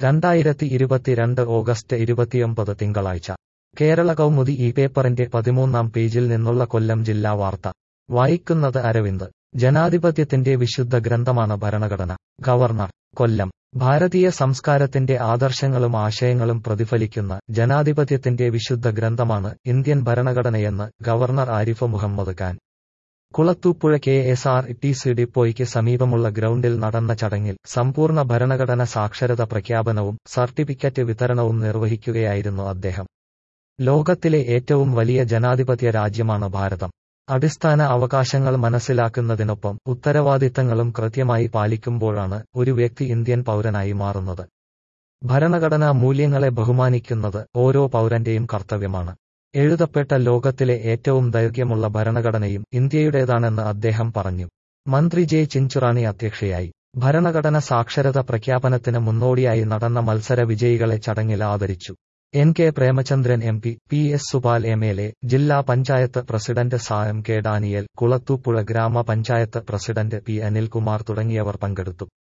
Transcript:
രണ്ടായിരത്തി ഇരുപത്തിരണ്ട് ഓഗസ്റ്റ് ഇരുപത്തിയൊമ്പത് തിങ്കളാഴ്ച കേരള കൗമുദി ഈ പേപ്പറിന്റെ പതിമൂന്നാം പേജിൽ നിന്നുള്ള കൊല്ലം ജില്ലാ വാർത്ത വായിക്കുന്നത് അരവിന്ദ് ജനാധിപത്യത്തിന്റെ വിശുദ്ധ ഗ്രന്ഥമാണ് ഭരണഘടന ഗവർണർ കൊല്ലം ഭാരതീയ സംസ്കാരത്തിന്റെ ആദർശങ്ങളും ആശയങ്ങളും പ്രതിഫലിക്കുന്ന ജനാധിപത്യത്തിന്റെ വിശുദ്ധ ഗ്രന്ഥമാണ് ഇന്ത്യൻ ഭരണഘടനയെന്ന് governor Arif Mohammed Khan Kulathupuzha K S R T C ഡിപ്പോയ്ക്ക് സമീപമുള്ള ഗ്രൗണ്ടിൽ നടന്ന ചടങ്ങിൽ സമ്പൂർണ്ണ ഭരണഘടന സാക്ഷരത പ്രഖ്യാപനവും സർട്ടിഫിക്കറ്റ് വിതരണവും നിർവഹിക്കുകയായിരുന്നു അദ്ദേഹം ലോകത്തിലെ ഏറ്റവും വലിയ ജനാധിപത്യ രാജ്യമാണ് ഭാരതം അടിസ്ഥാന അവകാശങ്ങൾ മനസ്സിലാക്കുന്നതിനൊപ്പം ഉത്തരവാദിത്തങ്ങളും കൃത്യമായി പാലിക്കുമ്പോഴാണ് ഒരു വ്യക്തി ഇന്ത്യൻ പൗരനായി മാറുന്നത് ഭരണഘടനാ മൂല്യങ്ങളെ ബഹുമാനിക്കുന്നത് ഓരോ പൗരന്റെയും കർത്തവ്യമാണ് എഴുതപ്പെട്ട ലോകത്തിലെ ഏറ്റവും ദൈർഘ്യമുള്ള ഭരണഘടനയും ഇന്ത്യയുടേതാണെന്ന് അദ്ദേഹം പറഞ്ഞു മന്ത്രി ജെ ചിഞ്ചുറാണി അധ്യക്ഷയായി ഭരണഘടന സാക്ഷരത പ്രഖ്യാപനത്തിന് മുന്നോടിയായി നടന്ന മത്സര വിജയികളെ ചടങ്ങിൽ ആദരിച്ചു N K Premachandran M P P S Supal M L A ജില്ലാ panchayat president Sayam K Daniel Kulathupuzha grama panchayat president P Anilkumar തുടങ്ങിയവർ പങ്കെടുത്തു